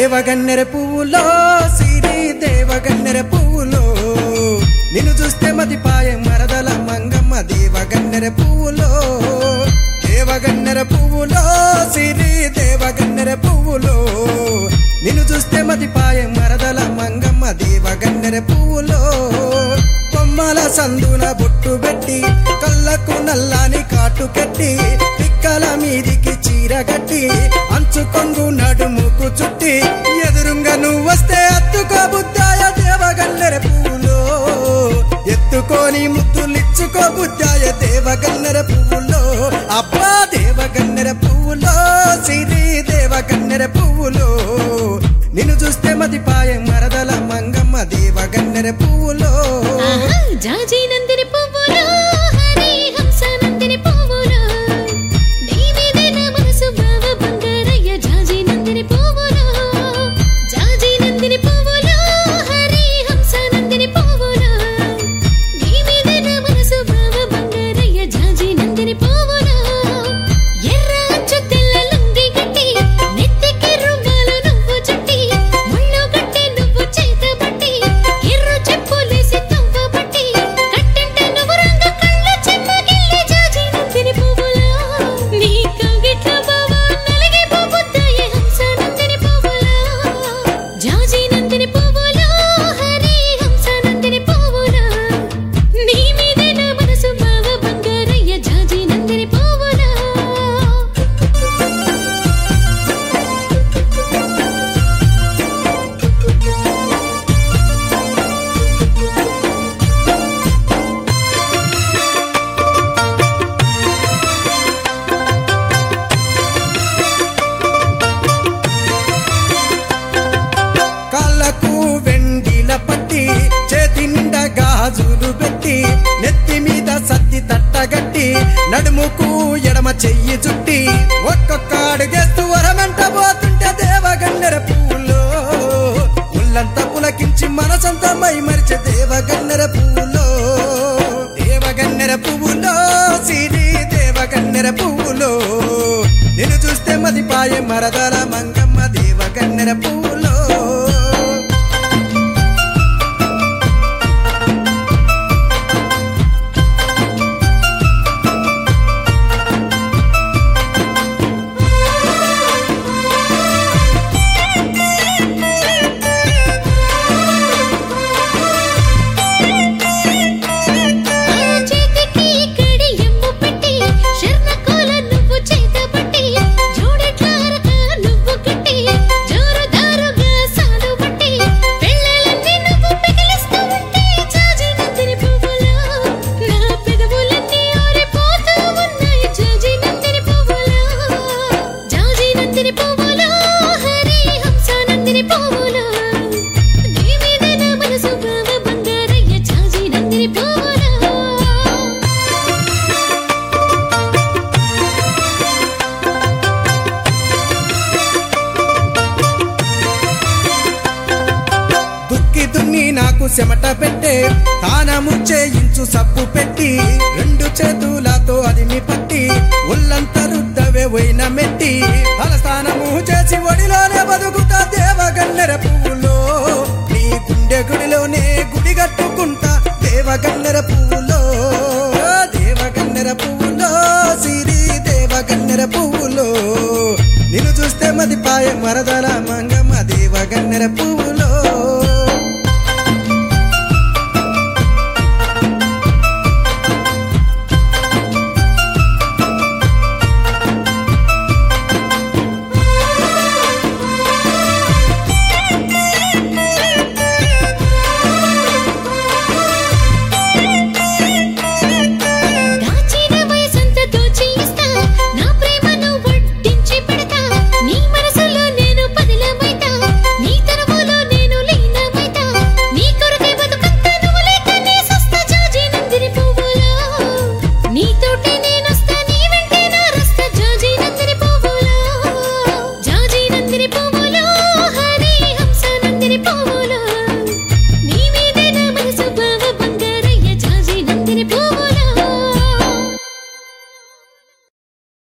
దేవగన్నెర పువ్వులో సిరి దేవగన్నెర పువ్వులో నిన్ను చూస్తే మతి పాయ మరదల మంగమ్మ దేవగన్నెర పువ్వులో దేవగన్నెర పువ్వులో సిరి దేవగన్నెర పువ్వులో నిన్ను చూస్తే మతి పాయ మరదల మంగమ్మ దేవగన్నెర పువ్వులో కొమ్మల సందున బొట్టు పెట్టి కళ్ళకు నల్లాని కాటు కట్టి పిక్కల మీదికి చీర కట్టి అంచు కొంగు నడుముకు చుట్టి ఎదురుంగా నువ్వు వస్తే అత్తుకో బుద్ధాయ దేవగన్నెర పువ్వులో ఎత్తుకొని ముద్దులిచ్చుకో బుద్ధాయ దేవగన్నెర పువ్వులో అబ్బా దేవగన్నెర పువ్వులో సిరి దేవగన్నెర పువ్వులో నిన్ను చూస్తే మతి పాయ మరదల మంగమ్మ దేవగన్నెర పువ్వులో ఆహా, జాజి నందిని పువ్వులు హరి హంస నందిని పువ్వులు నీ మీదే నా మనసు బావ బంగారయ్య జాజి నందిని పువ్వులు జాజి నందిని పువ్వులు హరి హంస నందిని పువ్వులు నీ మీదే నా మనసు బావ బంగారయ్య జాజి నందిని పువ్వులు ఎర్ర అంచు తెల్ల లుంగి గట్టి నెత్తికి రుమాలు నువ్వు చుట్టి ముళ్ళు గట్టి నువ్వు చేత బట్టి ఎర్ర చెప్పులేసి తవ్వ బట్టి కట్టంట నువ్వు రంగ కళ్ళు చెమ్మగిల్లి జాజి నందిని పువ్వులా నీ కవిట్ల బావ నలిగి పోబుద్దాయ హంస నందిని పువ్వులా జాజి నందిని పువ్వులా హరి హంస నందిని పువ్వులా నీ మీదే నా మనసు బావ బంగారయ్య జాజి నందిని పువ్వులా కాళ్ళకు వెండిల పట్టి చేతి నిండా గాజులు పెట్టి నెత్తి మీద సత్తి తట్టగట్టి నడుముకు ఎడమ చెయ్యి చుట్టి ఒక్కొక్క అడుగేస్తూ వరమంట పోతుంటే దేవగన్నెర పువ్వులో ఉల్లంతా పులకించి మనసంతా మై మరిచే దేవగన్నెర పువ్వులో దేవగన్నెర పువ్వులో సిరి దేవగన్నెర పువ్వులో నిన్ను చూస్తే మది పాయే మరదల మంగమ్మ దేవగన్నెర పువ్వులో ఆ చేతికి కడి ఎమ్ము పెట్టి శర్ణకోల నువ్వు చేత పట్టి జోడెట్లారక నువ్వు కట్టి జోరుదారుగా సాలు పట్టి పెళ్ళలన్నీ నువ్వు పిగిలిస్తూ ఉంటే జాజి నందిని పువ్వులా నా పెదవులన్నీ ఆరిపోతూ ఉన్నాయి జాజి నందిని పువ్వులా జాజి నందిని పువ్వులా హరి హంస నందిని పువ్వులా నీ మీదే నా మనసు బావ బంగారయ్య జాజి నందిని పువ్వులా దుక్కి దున్ని నాకు చెమట పెట్టే తానము చేయించు సబ్బు పెట్టి రెండు చేతులతో అదిమి పట్టి ఒళ్ళంతా రుద్దవే పోయిన మెట్టి తలస్థానము చేసి ఒడిలోనే బతుకుతా దేవగన్నెర పువ్వులో నీ గుండె గుడిలోనే గుడి కట్టుకుంటా దేవగన్నెర పువ్వులో దేవగన్నెర పువ్వులో సిరి దేవగన్నెర పువ్వులో నిన్ను చూస్తే మది పాయ మరదల మంగమ్మ దేవగన్నెర పువ్వు